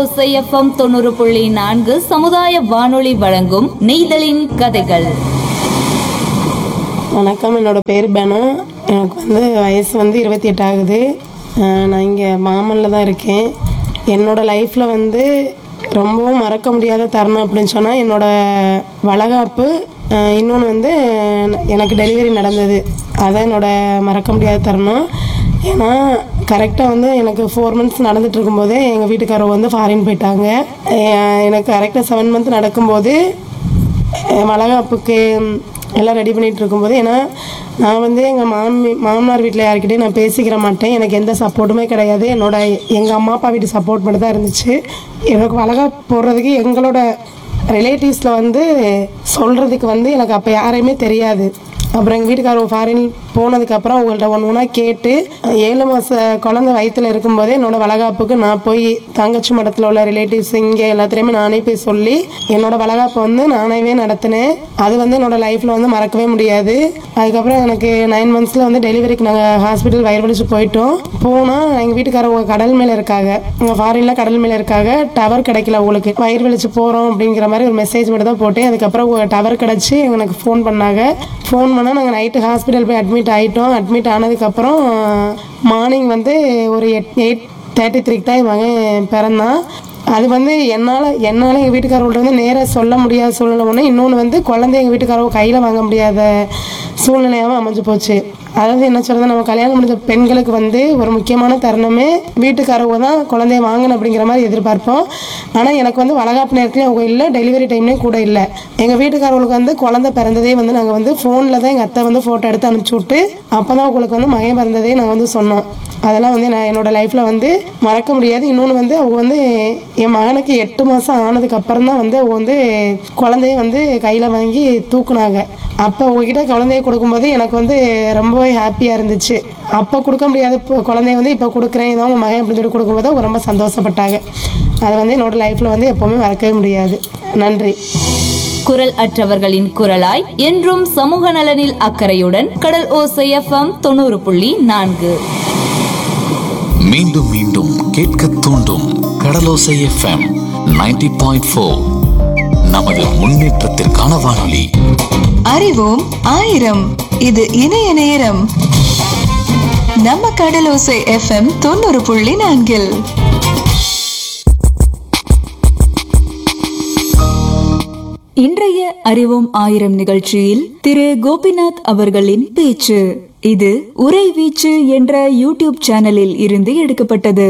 ஓசை எஃப்எம் தொண்ணூறு புள்ளி நான்கு சமுதாய வானொலி வழங்கும் நெய்தலின் கதைகள் வணக்கம் என்னோட பேர் பெனு எனக்கு வந்து வயசு வந்து இருபத்தி எட்டு ஆகுது அஹ் நான் இங்கே மாமனில் தான் இருக்கேன் என்னோட லைஃப்பில் வந்து ரொம்பவும் மறக்க முடியாத தருணம் அப்படின்னு சொன்னால் என்னோட வளகாப்பு இன்னொன்று வந்து எனக்கு டெலிவரி நடந்தது அதான் என்னோட மறக்க முடியாத தருணம் ஏன்னா கரெக்டாக வந்து எனக்கு ஃபோர் மந்த்ஸ் நடந்துட்டு இருக்கும்போதே எங்கள் வீட்டுக்காரர் வந்து ஃபாரின் போயிட்டாங்க அஹ் எனக்கு கரெக்டாக செவன் மந்த் நடக்கும்போது அஹ் வளகாப்புக்கு எல்லாம் ரெடி பண்ணிட்டு இருக்கும்போது ஏன்னா நான் வந்து எங்கள் மாமி மாமனார் வீட்டில் யார்கிட்டயும் நான் பேசிக்கிற மாட்டேன் எனக்கு எந்த சப்போர்ட்டுமே கிடையாது என்னோட எங்கள் அம்மா அப்பா வீட்டு சப்போர்ட் மட்டும் தான் இருந்துச்சு எனக்கு வளகாப்பு போடுறதுக்கு எங்களோட ரிலேட்டிவ்ஸில் வந்து சொல்கிறதுக்கு வந்து எனக்கு அப்போ யாரையுமே தெரியாது அப்புறம் எங்கள் வீட்டுக்காரர் ஃபாரின் போனதுக்கப்புறம் அவங்கள்ட்ட ஒன்று ஒன்றா கேட்டு ஏழு மாத குழந்தை வயித்துல இருக்கும்போதே என்னோட வளகாப்புக்கு நான் போய் தங்கச்சி மடத்தில் உள்ள ரிலேட்டிவ்ஸ் இங்கே எல்லாத்துலேயுமே நானே போய் சொல்லி என்னோட வளகாப்பு வந்து நானாவே நடத்தினேன் அது வந்து என்னோட லைஃப்பில் வந்து மறக்கவே முடியாது அதுக்கப்புறம் எனக்கு நைன் மந்த்ஸில் வந்து டெலிவரிக்கு நாங்கள் ஹாஸ்பிட்டல் வயிறு வலிச்சு போயிட்டோம் போனால் எங்கள் வீட்டுக்காரவங்க கடல் மேலே இருக்காங்க இங்கே ஃபாரினில் கடல் மேலே இருக்காங்க டவர் கிடைக்கல உங்களுக்கு வயிறு வலிச்சு போகிறோம் அப்படிங்கிற மாதிரி ஒரு மெசேஜ் மட்டும் தான் போட்டேன் அதுக்கப்புறம் டவர் கிடச்சி எனக்கு ஃபோன் பண்ணாங்க ஃபோன் பண்ணால் நாங்கள் நைட்டு ஹாஸ்பிட்டல் போய் அட்மிட் ஆகிட்டோம் அட்மிட் ஆனதுக்கப்புறம் மார்னிங் வந்து ஒரு எட் எயிட் தேர்ட்டி த்ரீக்கு தான் என் மகன் பிறந்தான் அது வந்து என்னால் என்னால் எங்கள் வீட்டுக்காரவங்கள்ட்ட வந்து நேராக சொல்ல முடியாத சூழ்நிலை ஒன்று இன்னொன்று வந்து குழந்தை எங்கள் வீட்டுக்காரவங்க கையில் வாங்க முடியாத சூழ்நிலையாகவும் அமைஞ்சு போச்சு அதாவது என்ன சொல்றது நம்ம கல்யாணம் முடிஞ்ச பெண்களுக்கு வந்து ஒரு முக்கியமான தருணமே வீட்டுக்காரவங்க தான் குழந்தைய வாங்கணும் அப்படிங்கிற மாதிரி எதிர்பார்ப்போம் ஆனால் எனக்கு வந்து வளகாப்பு நேரத்துலையும் அவங்க இல்லை டெலிவரி டைம்லேயும் கூட இல்லை எங்கள் வீட்டுக்காரவங்களுக்கு வந்து குழந்தை பிறந்ததே வந்து நாங்கள் வந்து ஃபோனில் தான் எங்கள் அத்தை வந்து ஃபோட்டோ எடுத்து அனுப்பிச்சி விட்டு அப்போ தான் உங்களுக்கு வந்து மகன் பிறந்ததே நாங்கள் வந்து சொன்னோம் அதெல்லாம் வந்து நான் என்னோட லைஃப்பில் வந்து மறக்க முடியாது இன்னொன்று வந்து அவங்க வந்து என் மகனுக்கு எட்டு மாதம் ஆனதுக்கு அப்புறம் தான் வந்து அவங்க வந்து குழந்தைய வந்து கையில் வாங்கி தூக்குனாங்க அப்போ உங்ககிட்ட குழந்தைய கொடுக்கும்போது எனக்கு வந்து ரொம்பவே ஹாப்பியாக இருந்துச்சு அப்போ கொடுக்க முடியாத இப்போ குழந்தைய வந்து இப்போ கொடுக்குறேன் இதான் உங்கள் மகன் அப்படின்னு சொல்லி கொடுக்கும்போது அவங்க ரொம்ப சந்தோஷப்பட்டாங்க அது வந்து என்னோட லைஃப்பில் வந்து எப்போவுமே மறக்கவே முடியாது நன்றி குரல் அற்றவர்களின் குரலாய் என்றும் சமூக நலனில் அக்கறையுடன் கடல் ஓசை எஃப்எம் தொண்ணூறு புள்ளி நான்கு மீண்டும் மீண்டும் கேட்க தூண்டும் கடலோசை எஃப்எம் 90.4 பாயிண்ட் நமது முன்னேற்றத்திற்கான வானொலி அறிவோம் ஆயிரம் இது இணைய நேரம் நம்ம கடலோசை எஃப்எம் தொண்ணூறு புள்ளி நான்கில் இன்றைய அறிவோம் ஆயிரம் நிகழ்ச்சியில் திரு கோபிநாத் அவர்களின் பேச்சு இது உரை வீச்சு என்ற யூடியூப் சேனலில் இருந்து எடுக்கப்பட்டது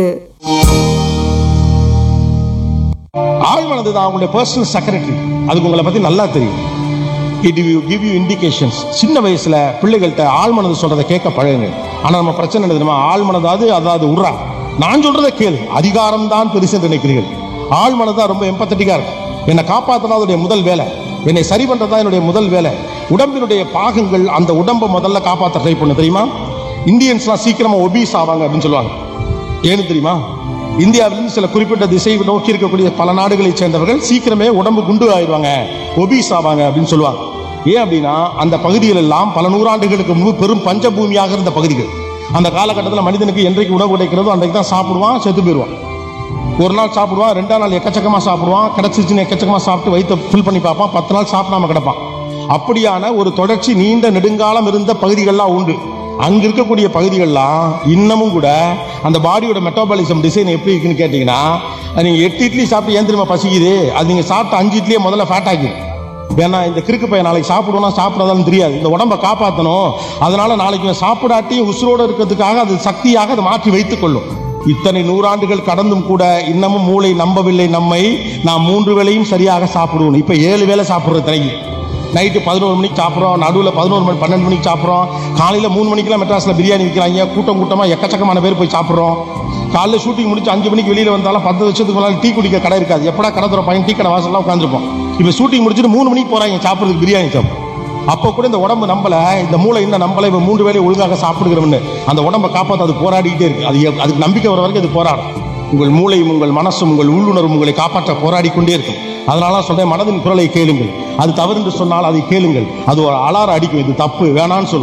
ஆழ்மனது தான் உங்களுடைய பர்சனல் செக்ரட்டரி அதுக்கு உங்களை பத்தி நல்லா தெரியும் it you give you indications சின்ன வயசுல பிள்ளைகள்கிட்ட ஆழ்மனது சொல்றதை கேட்க பழகுங்க ஆனா நம்ம பிரச்சனை என்ன தெரியுமா ஆழ்மனதாவது அதாவது உர்றா நான் சொல்றதை கேளு அதிகாரம் தான் பெருசு என்று நினைக்கிறீர்கள் ஆழ்மனது தான் ரொம்ப எம்பத்தட்டிக்கா இருக்கு என்னை காப்பாற்றினா அதனுடைய முதல் வேலை என்னை சரி பண்றதா என்னுடைய முதல் வேலை உடம்பினுடைய பாகங்கள் அந்த உடம்பை முதல்ல காப்பாற்ற ட்ரை பண்ணு தெரியுமா இந்தியன்ஸ்லாம் சீக்கிரமா ஒபீஸ் ஆவாங்க அப்படின்னு சொல்லுவாங்க ஏன்னு தெரியுமா இந்தியாவிலிருந்து சில குறிப்பிட்ட திசை நோக்கி இருக்கக்கூடிய பல நாடுகளைச் சேர்ந்தவர்கள் சீக்கிரமே உடம்பு குண்டு ஆயிடுவாங்க ஒபீஸ் ஆவாங்க அப்படின்னு சொல்லுவாங்க ஏன் அப்படின்னா அந்த பகுதிகள் எல்லாம் பல நூறாண்டுகளுக்கு முன்பு பெரும் பஞ்சபூமியாக இருந்த பகுதிகள் அந்த காலகட்டத்தில் மனிதனுக்கு என்றைக்கு உணவு கிடைக்கிறதோ அன்றைக்கு தான் சாப்பிடுவான் செத்து போயிடுவான் ஒரு நாள் சாப்பிடுவான் ரெண்டாம் நாள் எக்கச்சக்கமா சாப்பிடுவான் கிடைச்சிச்சுன்னு எக்கச்சக்கமா சாப்பிட்டு வயிற்றை ஃபில் பண்ணி பார்ப்பான் பத்து நாள் சாப்பிடாம கிடப்பான் அப்படியான ஒரு தொடர்ச்சி நீண்ட நெடுங்காலம் இருந்த பகுதிகள்லாம் உண்டு அங்க இருக்கக்கூடிய பகுதிகள்லாம் இன்னமும் கூட அந்த பாடியோட மெட்டாபாலிசம் டிசைன் எப்படி இருக்குன்னு கேட்டீங்கன்னா அது நீங்க எட்டு இட்லி சாப்பிட்டு ஏன் தெரியுமா பசிக்குது அது நீங்க சாப்பிட்ட அஞ்சு இட்லியே முதல்ல ஃபேட் ஆக்கிடும் ஏன்னா இந்த கிறுக்கு பையன் நாளைக்கு சாப்பிடுவோம்னா சாப்பிடாதான்னு தெரியாது இந்த உடம்பை காப்பாற்றணும் அதனால நாளைக்கு இவன் சாப்பிடாட்டி உசுரோடு இருக்கிறதுக்காக அது சக்தியாக அதை மாற்றி வைத்துக் கொள்ளும் இத்தனை நூறாண்டுகள் கடந்தும் கூட இன்னமும் மூளை நம்பவில்லை நம்மை நாம் மூன்று வேளையும் சரியாக சாப்பிடுவோம் இப்ப ஏழு வேளை சாப்பிடுறது தனக்கு நைட்டு பதினோரு மணிக்கு சாப்பிட்றோம் நடுவில் பதினோரு மணி பன்னெண்டு மணிக்கு சாப்பிட்றோம் காலையில் மூணு மணிக்கெல்லாம் மெட்ராஸில் பிரியாணி விற்கிறாங்க கூட்டம் கூட்டமாக எக்கச்சக்கமான பேர் போய் சாப்பிட்றோம் காலைல ஷூட்டிங் முடிச்சு அஞ்சு மணிக்கு வெளியில் வந்தாலும் பத்து வருஷத்துக்கு முன்னாடி டீ குடிக்க கடை இருக்காது எப்படா கடை தர பையன் டீ கடை வாசல்லாம் உட்காந்துருப்போம் இப்போ ஷூட்டிங் முடிச்சுட்டு மூணு மணிக்கு போகிறாங்க சாப்பிட்றதுக்கு பிரியாணி சாப்பிடும் அப்போ கூட இந்த உடம்பு நம்பல இந்த மூளை இன்னும் நம்பல இவன் மூன்று வேலையை ஒழுங்காக சாப்பிடுகிறவன்னு அந்த உடம்பை காப்பாற்ற அது போராடிக்கிட்டே இருக்கு அது எ- அதுக்கு நம்பிக்கை வர வரைக்கும் அது போராடும் உங்கள் மூளையும் உங்கள் மனசும் உங்கள் உள்ளுணர்வும் உங்களை காப்பாற்ற போராடி கொண்டே இருக்கும் அதனால தான் சொல்றேன் மனதின் குரலை கேளுங்கள் அது தவறு என்று சொன்னால் அதை கேளுங்கள் அது ஒரு அலாரம் அடிக்கும் இது தப்பு வேணான்னு சொல்லும்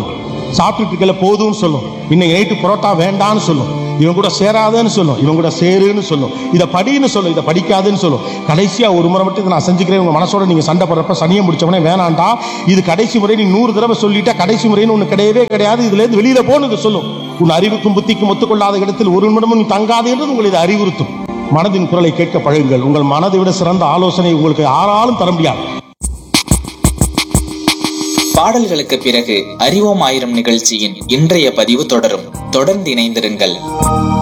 சாப்பிட்டுட்டு இருக்கல போதும்னு சொல்லும் இன்னைக்கு நைட்டு புரோட்டா வேண்டான்னு சொல்லும் இவன் கூட சேராதன்னு சொல்லும் இவன் கூட சேருன்னு சொல்லும் இதை படின்னு சொல்லும் இதை படிக்காதுன்னு சொல்லும் கடைசியா ஒரு முறை மட்டும் இதை நான் செஞ்சுக்கிறேன் உங்க மனசோட நீங்க சண்டை போடுறப்ப சனியை முடிச்சவனே வேணாண்டா இது கடைசி முறை நீ நூறு தடவை சொல்லிட்டா கடைசி முறைன்னு ஒண்ணு கிடையவே கிடையாது இதுல இருந்து வெளியில போன்னு இது சொல்லும் உன் அறிவுக்கும் புத்திக்கும் ஒத்துக்கொள்ளாத இடத்தில் ஒரு நிமிடமும் நீ தங்காது என்றது உங்களை இது அறிவுறுத்தும் மனதின் குரலை கேட்க பழகுங்கள் உங்கள் மனதை விட சிறந்த ஆலோசனை உங்களுக்கு யாராலும் தர முடியாது பாடல்களுக்கு பிறகு அறிவோம் ஆயிரம் நிகழ்ச்சியின் இன்றைய பதிவு தொடரும் தொடர்ந்து இணைந்திருங்கள்